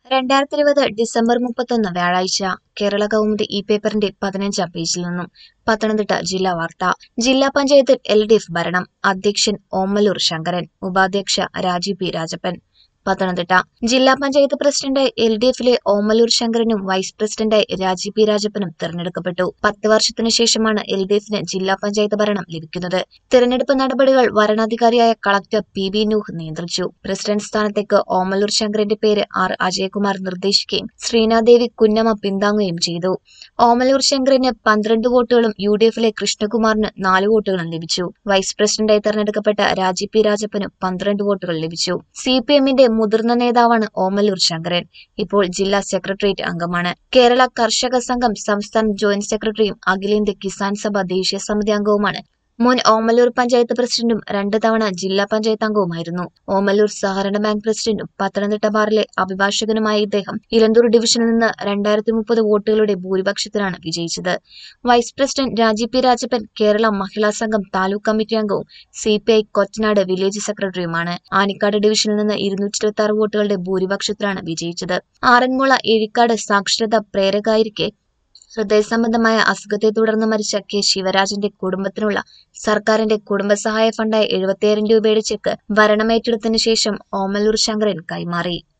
രണ്ടായിരത്തി ഇരുപത് ഡിസംബർ മുപ്പത്തൊന്ന് വ്യാഴാഴ്ച കേരള കൗമുദി ഈ പേപ്പറിന്റെ പതിനഞ്ചാം പേജിൽ നിന്നും പത്തനംതിട്ട ജില്ലാ വാർത്ത ജില്ലാ പഞ്ചായത്തിൽ എൽ ഡി എഫ് ഭരണം അധ്യക്ഷൻ ഓമലൂർ ശങ്കരൻ ഉപാധ്യക്ഷ രാജീവ് പി രാജപ്പൻ പത്തനംതിട്ട ജില്ലാ പഞ്ചായത്ത് പ്രസിഡന്റായി എൽ ഡി എഫിലെ ഓമലൂർ ശങ്കരനും വൈസ് പ്രസിഡന്റായി രാജീവ് പി രാജപ്പനും തിരഞ്ഞെടുക്കപ്പെട്ടു പത്ത് വർഷത്തിനു ശേഷമാണ് എൽ ഡി എഫിന് ജില്ലാ പഞ്ചായത്ത് ഭരണം ലഭിക്കുന്നത് തിരഞ്ഞെടുപ്പ് നടപടികൾ വരണാധികാരിയായ കളക്ടർ പി വി നൂഹ് നിയന്ത്രിച്ചു പ്രസിഡന്റ് സ്ഥാനത്തേക്ക് ഓമലൂർ ശങ്കരന്റെ പേര് ആർ അജയകുമാർ നിർദ്ദേശിക്കുകയും ശ്രീനാദേവി കുന്നമ്മ പിന്താങ്ങുകയും ചെയ്തു ഓമലൂർ ശങ്കറിന് പന്ത്രണ്ട് വോട്ടുകളും യു ഡി എഫിലെ കൃഷ്ണകുമാറിന് നാല് വോട്ടുകളും ലഭിച്ചു വൈസ് പ്രസിഡന്റായി തെരഞ്ഞെടുക്കപ്പെട്ട രാജീവ് പി രാജപ്പന് പന്ത്രണ്ട് വോട്ടുകൾ ലഭിച്ചു സി പി എമ്മിന്റെ മുതിർന്ന നേതാവാണ് ഓമലൂർ ശങ്കരൻ ഇപ്പോൾ ജില്ലാ സെക്രട്ടേറിയറ്റ് അംഗമാണ് കേരള കർഷക സംഘം സംസ്ഥാന ജോയിന്റ് സെക്രട്ടറിയും അഖിലേന്ത്യാ കിസാൻ സഭ ദേശീയ സമിതി അംഗവുമാണ് മുൻ ഓമലൂർ പഞ്ചായത്ത് പ്രസിഡന്റും രണ്ട് തവണ ജില്ലാ പഞ്ചായത്ത് അംഗവുമായിരുന്നു ഓമലൂർ സഹകരണ ബാങ്ക് പ്രസിഡന്റും പത്തനംതിട്ട ബാറിലെ അഭിഭാഷകനുമായ ഇദ്ദേഹം ഇലന്തൂർ ഡിവിഷനിൽ നിന്ന് രണ്ടായിരത്തി മുപ്പത് വോട്ടുകളുടെ ഭൂരിപക്ഷത്തിലാണ് വിജയിച്ചത് vice president Rajeev P Rajappan Kerala Mahila Sangham taluk committee അംഗവും C P I Kottanad village സെക്രട്ടറിയുമാണ് ആനിക്കാട് ഡിവിഷനിൽ നിന്ന് ഇരുന്നൂറ്റി ഇരുപത്തി ആറ് വോട്ടുകളുടെ ഭൂരിപക്ഷത്തിലാണ് വിജയിച്ചത് ആറന്മുള ഏഴിക്കാട് സാക്ഷരത പ്രേരകായിരിക്കെ ഹൃദയ സംബന്ധമായ അസുഖത്തെ തുടർന്ന് മരിച്ച കെ ശിവരാജന്റെ കുടുംബത്തിനുള്ള സർക്കാരിന്റെ കുടുംബസഹായ ഫണ്ടായ എഴുപത്തിയായിരം രൂപയുടെ ചെക്ക് ഭരണമേറ്റെടുത്തതിനു ശേഷം ഓമലൂർ ശങ്കരൻ കൈമാറി